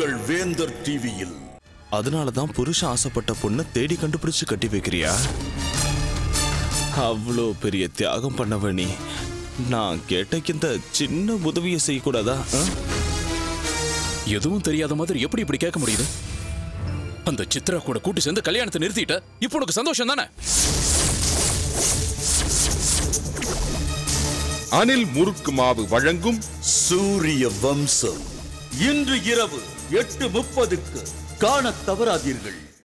உங்கள் வேந்தர் டிவியில் அதனாலதான் புருஷன் ஆசைப்பட்ட பொண்ணை தேடி கண்டுபிடிச்சு கட்டி வைக்கிறியா அவ்வளோ பெரிய தியாகம் பண்ணவ நீ நான் கேட்ட இந்த சின்ன உதவியை செய்யக்கூடாதா ஆ? எதுவும் தெரியாத மாதிரி எப்படி இப்படி கேட்க முடியுது அந்த சித்ரா கூட கூட்டி சேர்ந்து கல்யாணத்தை நிறுத்திட்ட இப்போ உனக்கு சந்தோஷம் தானே அனில் முறுக்கு மாவு வழங்கும் சூரிய வம்சம் இன்று இரவு எட்டு முப்பதுக்கு காணத் தவறாதீர்கள்